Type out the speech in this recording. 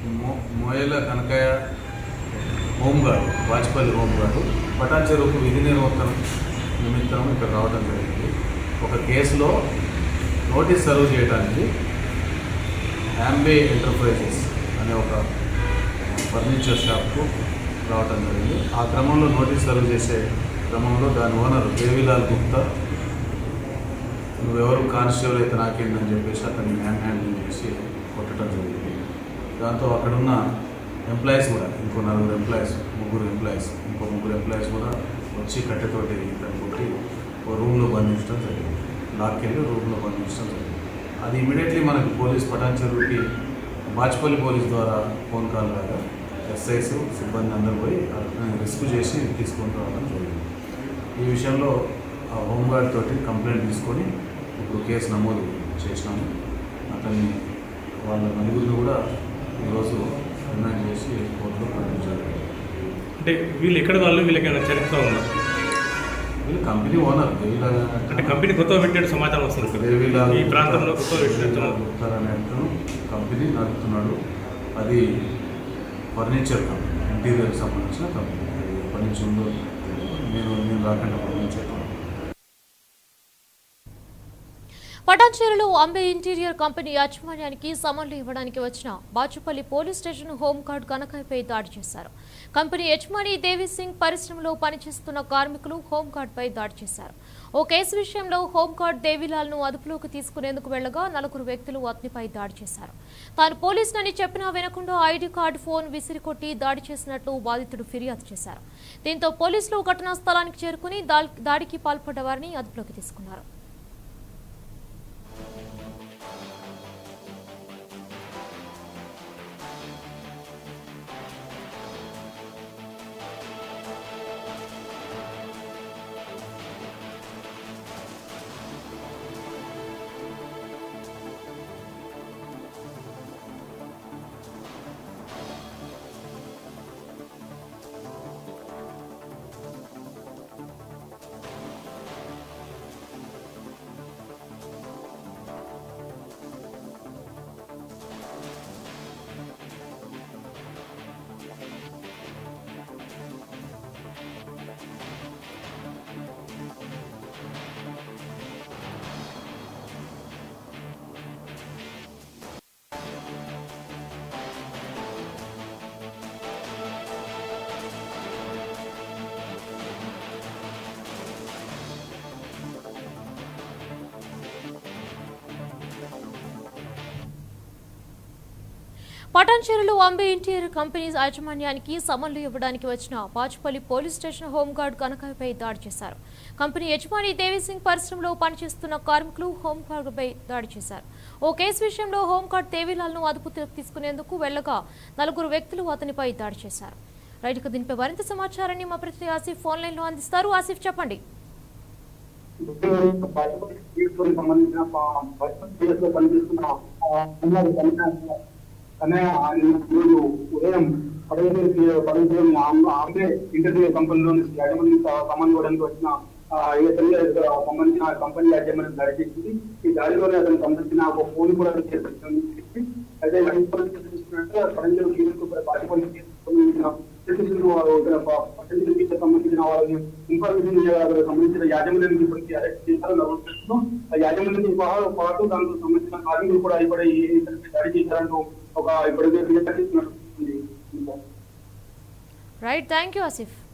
మో- మోయల Kanakaiah home guard Vajpayee home guard పటాన్ చెరువుకు విధి నిర్వర్తన నిమిత్తం ఇక్కడ రావడం జరిగింది ఒక కేసులో నోటీస్ సర్వ్ చేయడానికి యాంబే ఎంటర్ప్రైజెస్ అనే ఒక ఫర్నిచర్ షాప్కు రావడం జరిగింది ఆ క్రమంలో నోటీస్ సర్వ్ చేసే క్రమంలో దాని ఓనర్ దేవిలాల్ గుప్తా నువ్వెవరు కానిస్టేబుల్ అయితే నాకేంటని చెప్పేసి అతన్ని మ్యాన్ హ్యాండింగ్ చేసి కొట్టడం జరిగింది దాంతో అక్కడున్న ఎంప్లాయీస్ కూడా ఇంకో నలుగురు ఎంప్లాయీస్ ముగ్గురు ఎంప్లాయీస్ ఇంకో ముగ్గురు ఎంప్లాయీస్ కూడా వచ్చి కట్టెతోటి ఇతను కొట్టి ఓ రూమ్లో బంధించడం జరిగింది లాక్కెళ్ళి రూమ్లో బంధించడం జరిగింది అది ఇమీడియట్లీ మనకి పోలీస్ పటాన్ చెరువుకి బాచ్పల్లి పోలీస్ ద్వారా ఫోన్ కాల్ రాగా ఎస్ఐస్ సిబ్బంది అందరూ పోయి అతన్ని రిస్క్ చేసి తీసుకొని రావడం జరిగింది ఈ విషయంలో ఆ హోంగార్డ్ తోటి కంప్లైంట్ తీసుకొని ఇప్పుడు కేసు నమోదు చేసినాము అతన్ని వాళ్ళ నలుగురిని కూడా ఈరోజు రిమాండ్ చేసి కోర్టులో ప్రకటించారు అంటే వీళ్ళు ఎక్కడ వాళ్ళు వీళ్ళకైనా చరిత్ర ఉందా వీళ్ళు కంపెనీ ఓనర్ దేవిలాల్ అంటే కంపెనీ కొత్తగా పెట్టినట్టు సమాచారం వస్తుంది ఇక్కడ. దేవిలాల్ ఈ ప్రాంతంలో కొత్తగా దేవిలాల్ పెట్టినట్టు గుప్తా అనే అతను కంపెనీ నడుపుతున్నాడు అది ఫర్నిచర్ కంపెనీ ఇంటీరియర్ సంబంధించిన కంపెనీ అది ఎప్పటి నుంచి ఉందో తెలియదు. నేను నేను రాకుండా చెప్పాను పటాన్చేరులో అంబే ఇంటీరియర్ కంపెనీ యాజమాన్యానికి సమన్లు ఇవ్వడానికి వచ్చిన బాచుపల్లి పోలీస్ స్టేషన్ హోంగార్డ్ కనకాయపై దాడి చేశారు కంపెనీ యజమాని దేవి సింగ్ పరిశ్రమలో పనిచేస్తున్న కార్మికులు హోంగార్డ్పై దాడి చేశారు ఓ కేసు విషయంలో హోంగార్డ్ దేవిలాల్ను అదుపులోకి తీసుకునేందుకు వెళ్లగా నలుగురు వ్యక్తులు అతనిపై దాడి చేశారు తాను పోలీసునని చెప్పినా వినకుండా ఐడి కార్డు ఫోన్ విసిరికొట్టి దాడి చేసినట్లు బాధితుడు ఫిర్యాదు చేశారు దీంతో పోలీసులు ఘటనా స్థలానికి చేరుకుని దా- దాడికి పాల్పడ్డ వారిని అదుపులోకి తీసుకున్నారు పటాన్చేరులో అంబే ఇంటీరియర్ కంపెనీ యాజమాన్యానికి సమన్లు ఇవ్వడానికి వచ్చిన బాచుపల్లి పోలీస్ స్టేషన్ హోంగార్డ్ కనకాయపై దాడి చేశారు కంపెనీ యజమాని దేవిసింగ్ పరిశ్రమలో పనిచేస్తున్న కార్మికులు హోంగార్డుపై దాడి చేశారు ఓ కేసు విషయంలో హోంగార్డ్ దేవిలాల్ను అదుపు తీసుకునేందుకు వెళ్లగా నలుగురు వ్యక్తులు అతనిపై దాడి చేశారు రైట్ ఇక దీనిపై మరింత సమాచారాన్ని మా ప్రతినిధి ఆసిఫ్ ఫోన్ లైన్ లో అందిస్తారు ఆసిఫ్ చెప్పండి తీసుకొని సంబంధించిన ప- లో పనిచేస్తున్న ఆ, ఉన్నారు కన్నా- కన్నా ఆయన ఈరోజు ఉదయం పదహైదు పదహైదు ఆమె ఇంటర్వ్యూ కంపెనీలోని యాజమాన్యం సంబంధం ఇవ్వడానికి వచ్చిన ఆ, ఏఎస్ఎల్ సంబంధించిన కంపెనీ యాజమాన్యం దాడి చేసింది ఈ దాడిలోనే అతనికి సంబంధించిన ఒక ఫోన్ కూడా చేస్తుంది అయితే ఇన్ఫర్మేషన్ తీసుకున్నట్టు పరంజలు కేసుకు బాధ్యపడి సంబంధించిన స్టేషన్లు వారు ఇక్కడ ప- పట్టణ కేసుకు సంబంధించిన వాళ్ళని ఇన్ఫర్మేషన్ ఇవ్వడానికి సంబంధించిన యాజమాన్యానికి ఇప్పటికీ అరెస్ట్ చేశారు నవ్వుతున్నాం. ఆ యాజమాన్యానికి పా- పాటు దానికి సంబంధించిన కార్మికులు కూడా ఇప్పుడే ఈ ఇతనికి దాడి చేశారంటూ ఒక ఇప్పటికే ఫిర్యాదు చేస్తున్నట్టు ఉంది. Right thank you Asif